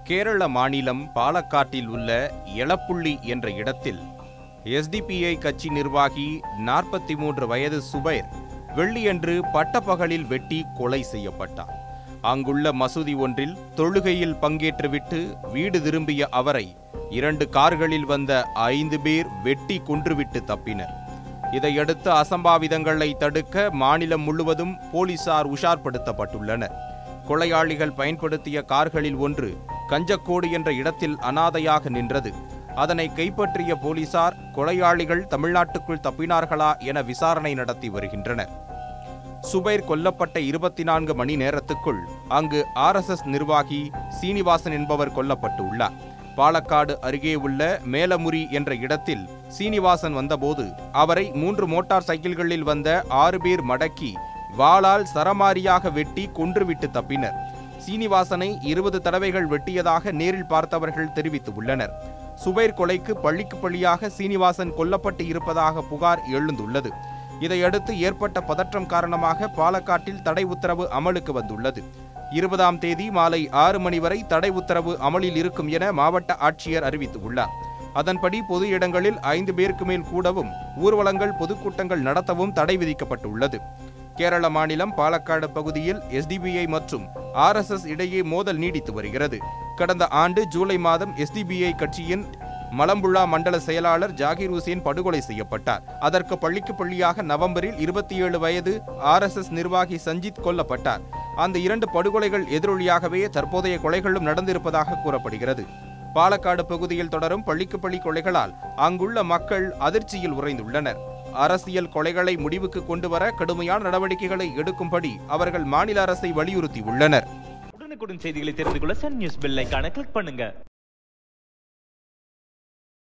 கேரள மாநிலம் பாலக்காட்டில் உள்ள எலப்புள்ளி என்ற இடத்தில் எஸ்டிபிஐ கட்சி நிர்வாகி நாற்பத்தி மூன்று வயது சுபைர் வெள்ளியன்று பட்டப்பகலில் வெட்டி கொலை செய்யப்பட்டார் அங்குள்ள மசூதி ஒன்றில் தொழுகையில் பங்கேற்றுவிட்டு வீடு திரும்பிய அவரை இரண்டு கார்களில் வந்த ஐந்து பேர் வெட்டி கொன்றுவிட்டு தப்பினர் இதையடுத்து அசம்பாவிதங்களை தடுக்க மாநிலம் முழுவதும் போலீசார் உஷார்படுத்தப்பட்டுள்ளனர் கொலையாளிகள் பயன்படுத்திய கார்களில் ஒன்று கஞ்சக்கோடு என்ற இடத்தில் அனாதையாக நின்றது அதனை கைப்பற்றிய போலீசார் கொலையாளிகள் தமிழ்நாட்டுக்குள் தப்பினார்களா என விசாரணை நடத்தி வருகின்றனர் சுபைர் கொல்லப்பட்ட இருபத்தி நான்கு மணி நேரத்துக்குள் அங்கு ஆர்எஸ்எஸ் நிர்வாகி சீனிவாசன் என்பவர் கொல்லப்பட்டு உள்ளார் பாலக்காடு அருகே உள்ள மேலமுரி என்ற இடத்தில் சீனிவாசன் வந்தபோது அவரை மூன்று மோட்டார் சைக்கிள்களில் வந்த ஆறு பேர் மடக்கி வாளால் சரமாரியாக வெட்டி கொன்றுவிட்டு தப்பினர் சீனிவாசனை இருபது தடவைகள் வெட்டியதாக நேரில் பார்த்தவர்கள் தெரிவித்து உள்ளனர் சுபைர் கொலைக்கு பள்ளிக்கு பள்ளியாக சீனிவாசன் கொல்லப்பட்டு இருப்பதாக புகார் எழுந்துள்ளது இதையடுத்து ஏற்பட்ட பதற்றம் காரணமாக பாலக்காட்டில் தடை உத்தரவு அமலுக்கு வந்துள்ளது இருபதாம் தேதி மாலை ஆறு மணி வரை தடை உத்தரவு அமலில் இருக்கும் என மாவட்ட ஆட்சியர் அறிவித்துள்ளார் அதன்படி பொது இடங்களில் ஐந்து பேருக்கு மேல் கூடவும் ஊர்வலங்கள் பொதுக்கூட்டங்கள் நடத்தவும் தடை விதிக்கப்பட்டுள்ளது கேரள மாநிலம் பாலக்காடு பகுதியில் எஸ்டிபிஐ மற்றும் ஆர்எஸ்எஸ் இடையே மோதல் நீடித்து வருகிறது கடந்த ஆண்டு ஜூலை மாதம் எஸ்டிபிஐ கட்சியின் மலம்புழா மண்டல செயலாளர் ஜாகிர் ஹுசேன் படுகொலை செய்யப்பட்டார் அதற்கு பள்ளிக்கு பள்ளியாக நவம்பரில் இருபத்தி ஏழு வயது ஆர்எஸ்எஸ் நிர்வாகி சஞ்சித் கொல்லப்பட்டார் அந்த இரண்டு படுகொலைகள் எதிரொலியாகவே தற்போதைய கொலைகளும் நடந்திருப்பதாக கூறப்படுகிறது பாலக்காடு பகுதியில் தொடரும் பள்ளிக்கு பள்ளி கொலைகளால் அங்குள்ள மக்கள் அதிர்ச்சியில் உறைந்துள்ளனர் அரசியல் கொலைகளை முடிவுக்கு கொண்டுவர கடுமையான நடவடிக்கைகளை எடுக்கும்படி அவர்கள் மாநில அரசை வலியுறுத்தியுள்ளனர் உடனுக்குடன் செய்திகளை தெரிந்து கொள்ள சன் நியூஸ் பெல் ஐகானை கிளிக் பண்ணுங்க